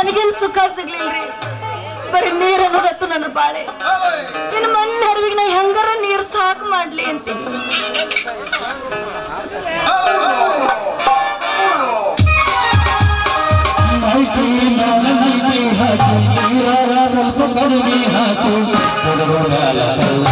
ನನಗೇನ್ ಸುಖ ಸಿಗ್ಲಿಲ್ರಿ ಬರೀ ನೀರ್ ಅನ್ನೋದತ್ತು ನನ್ನ ಬಾಳೆ ಇನ್ನು ಮಣ್ಣ ಹರಿವಿಗೆ ನಾ ಹೆಂಗಾರ ನೀರ್ ಸಾಕು ಮಾಡ್ಲಿ ಅಂತೀನಿ ಹಾಕಿ ನಾನೈತಿ ಹಾಕಿ ನೀರಾರ ಸ್ವಲ್ಪ ಕಡಿಮೆ ಹಾಕು ಹುಡುಗರ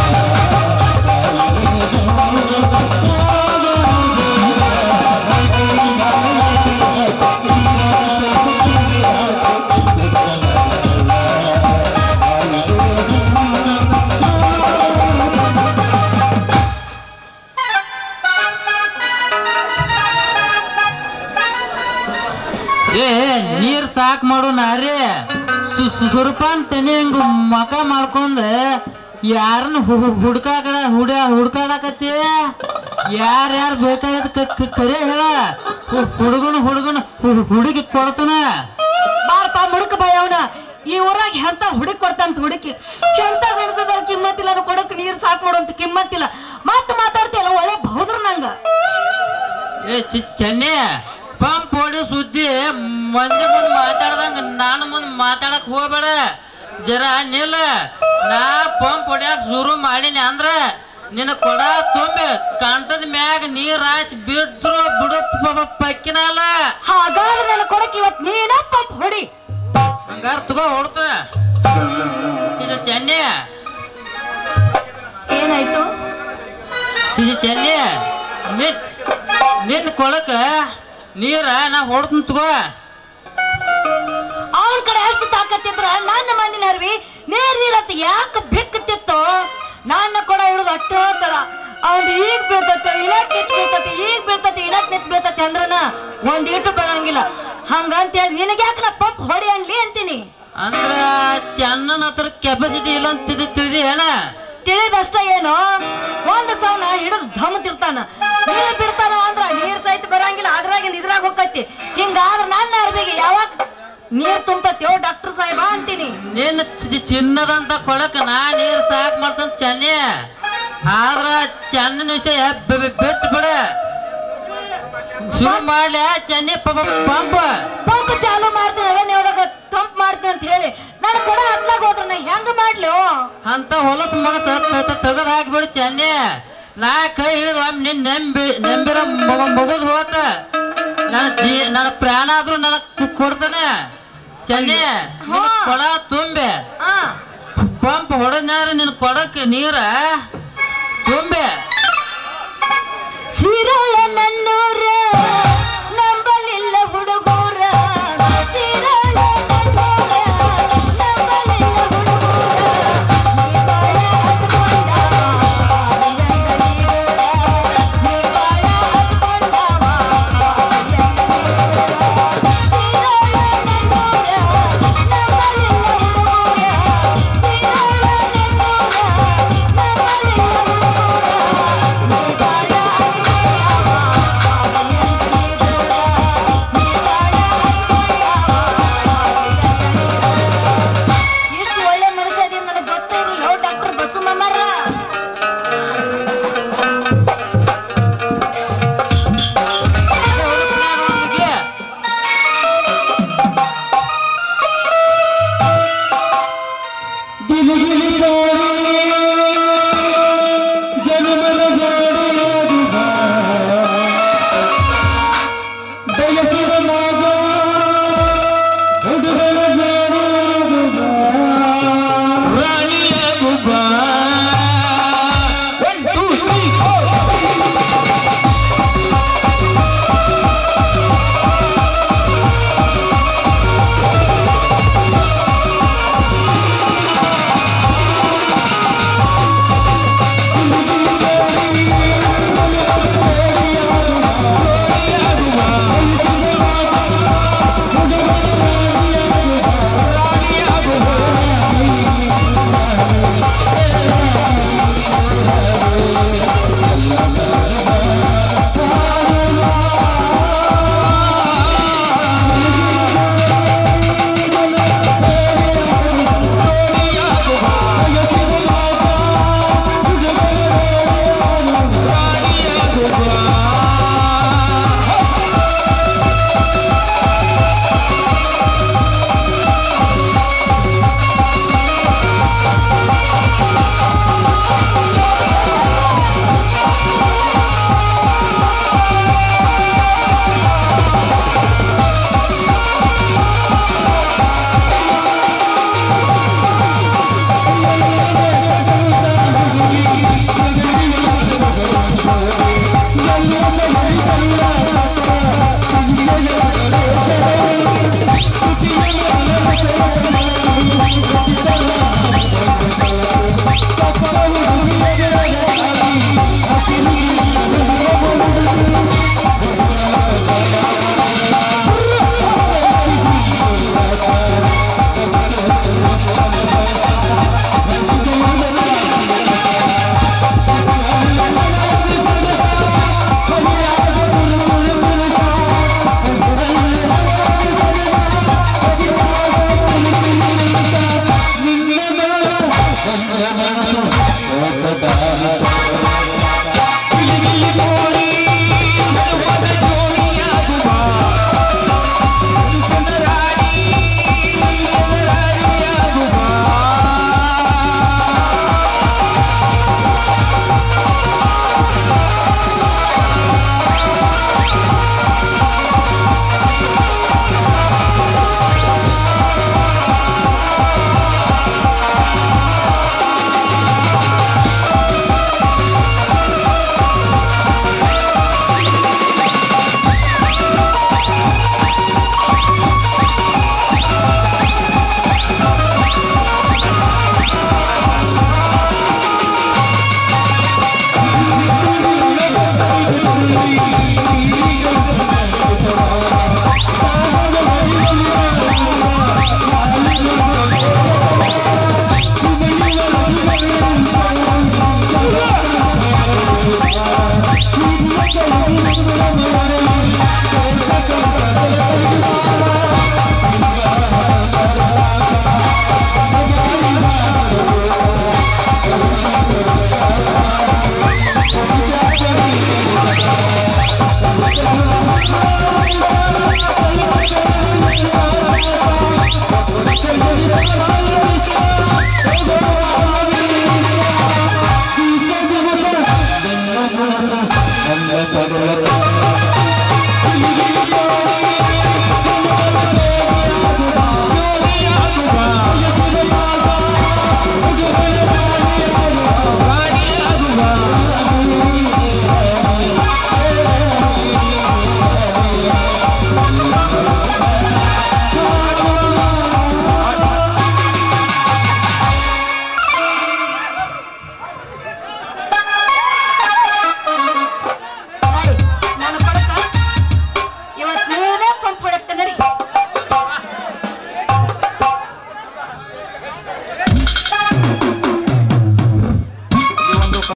ಏ ನೀರ್ ಸಾಕ್ ಮಾಡು ನಾರಿ ಸು- ಸು- ಸುರ್ಪಾನ್ ತೆನಿ ಹಿಂಗ ಮಕ ಮಾಡ್ಕೊಂಡ್ ಯಾರನ್ನ ಹುಡ್ಕಾಕ ಹುಡ ಹುಡ್ಕಾಡಕತ್ತಿ ಯಾರ್ಯಾರು ಬೇಕಾಗದ ಕರೆ ಹೇಳ ಹುಡುಗನ ಹುಡುಗನ ಹುಡುಗಿ ಕೊಡ್ತಾನ ಬಾರಪ್ಪ ಮುಡುಕ ಬಾಯ್ ಅವನ ಈ ಊರಾಗ ಎಂತ ಹುಡುಕ್ ಕೊಡ್ತಾಂತ ಹುಡುಕಿ ಎಂತ ಗಣಸದಾರ ಕಿಮ್ಮತ್ತಿಲ್ಲ ಅವ್ನು ಕೊಡಕ್ ನೀರ್ ಸಾಕ್ ಮಾಡೋಂತ ಕಿಮ್ಮತ್ತಿಲ್ಲ ಮತ್ ಮಾತಾಡ್ತಿಯಲ್ಲ ಒಳ್ಳೆ ಬೌದ್ರ ನಂಗ ಏ ಚಿ ಚೆನ್ನಿ ಪಂಪ್ ಹೊಡಿ ಸುದ್ದಿ ಮಂದಿ ಮುಂದೆ ಮಾತಾಡ್ದಂಗ ನಾನು ಮುಂದೆ ಮಾತಾಡಕ್ ಹೋಗ್ಬೇಡ ಜರ ನಿಲ್ಲ ನಾ ಪಂಪ್ ಹೊಡ್ಯಾಕ ಶುರು ಮಾಡೀನಿ ಅಂದ್ರ ನಿನ್ನ ಕೊಡ ತುಂಬಿ ಕಂಟದ ಮ್ಯಾಗ ನೀರ್ ಹಾಸಿ ಬಿಟ್ರು ಬಿಡು ಪ- ಪ- ಪಕ್ಕಿನಲ್ಲ ಹಾಗಾದ್ರೆ ನನ್ನ ಕೊಡಕ್ ಇವತ್ ನೀನ ಪಂಪ್ ಹೊಡಿ ಹಂಗಾರ ತಗೋ ಹೊಡ್ತ ಚಿಜ ಚೆನ್ನಿ ಏನಾಯ್ತು ಚಿಜ ಚೆನ್ನಿ ನಿನ್ ನಿನ್ ಕೊಡಕ ನೀರ ನಾ ಹೊಡ್ತೀನಿ ತಗೋ ಅವನ್ ಕಡೆ ಅಷ್ಟು ತಾಕತ್ತಿದ್ರ ನನ್ನ ಮಣ್ಣಿನ ಅರ್ವಿ ನೀರ್ ನೀರತ್ತ ಯಾಕೆ ಬಿಕ್ಕತ್ತಿತ್ತು ನನ್ನ ಕೊಡ ಹಿಡಿದು ಅಟ್ಟ ತಡ ಅವ್ನ್ ಈಗ ಬೀಳ್ತತೆ ಇಳಕ್ ನಿಂತ್ ಬೀಳ್ತತೆ ಈಗ ಬೀಳ್ತತೆ ಇಳಕ್ ನಿಂತ್ ಬೀಳ್ತತೆ ಅಂದ್ರನ ಒಂದ್ ಇಟ್ಟು ಬೆಳಂಗಿಲ್ಲ ಹಂಗಂತ ಹೇಳಿ ನಿನಗೆ ಯಾಕೆ ನಾ ಪಂಪ್ ಹೊಡಿ ಅನ್ಲಿ ಅಂತೀನಿ ಅಂದ್ರ ಚೆನ್ನನ ಹತ್ರ ಕೆಪಾಸಿಟಿ ಇಲ್ಲ ಅಂತ ತಿಳಿ ತಿಳಿದಿ ಏನ ತಿಳಿದಷ್ಟ ಏನು ಒಂದ್ ಸೌನ ಹಿಡಿದು ಧಮತಿರ್ತಾನ ನೀರ್ ಬಿಡ್ತಾನ ಅಂದ್ರ ನೀರ್ ಸಹಿತ ಬರಂಗಿಲ್ಲ ಅದ್ರಾಗಿಂದ ಇದ್ರಾಗ ಹೋಗತಿ ಹಿಂಗಾದ್ರ ನನ್ನ ಅರ್ಬಿಗೆ ಯಾವಾಗ ನೀರ್ ತುಂಬತತ್ಯೋ ಡಾಕ್ಟರ್ ಸಾಹೇಬ ಅಂತೀನಿ ನಿನ್ನ ಚಿ- ಚಿನ್ನದಂತ ಕೊಳಕ ನಾ ನೀರ್ ಸಾಕ್ ಮಾಡ್ತಾನ ಚೆನ್ನಿ ಆದ್ರ ಚೆನ್ನನ ವಿಷಯ ಬಿ- ಬಿ- ಬಿಟ್ಟು ಬಿಡ ಶುರು ಮಾಡ್ಲಿ ಚೆನ್ನಿ ಪ- ಪ- ಪಂಪ್ ಪಂಪ್ ಚಾಲು ಮಾಡ್ತೀನಿ ಅದೇ ನೀವಾಗ ತಂಪ್ ಮಾಡ್ತೀನಿ ಅಂತ ಹೇಳಿ ನಾನು ಕೊಡ ಹತ್ಲಾಗ ಹೋದ್ರ ನಾ ಹೆಂಗ್ ಮಾಡ್ಲಿ ಅಂತ ಹೊಲಸ ಮನಸ ತೆಗದ್ ಹಾಕ್ಬಿಡು ಚೆನ್ನಿ ನಾ ಕೈ ಹಿಡಿದು ಒಮ್ಮೆ ನಿನ್ ನೆಂಬಿ ನೆಂಬಿರ ಮುಗಿದ್ ಹೋತ ನನ್ನ ಜೀ ನನ್ನ ಪ್ರಾಣ ಆದ್ರೂ ನನಗ್ ಕೊಡ್ತಾನೆ ಚೆನ್ನಿ ನಿನ್ ಕೊಡ ತುಂಬಿ ಹಾ ಪಂಪ್ ಹೊಡೆದ್ನಾರ ನಿನ್ ಕೊಡಕ್ಕೆ ನೀರ ತುಂಬೆ ಸಿರಳ ನನ್ನೂರ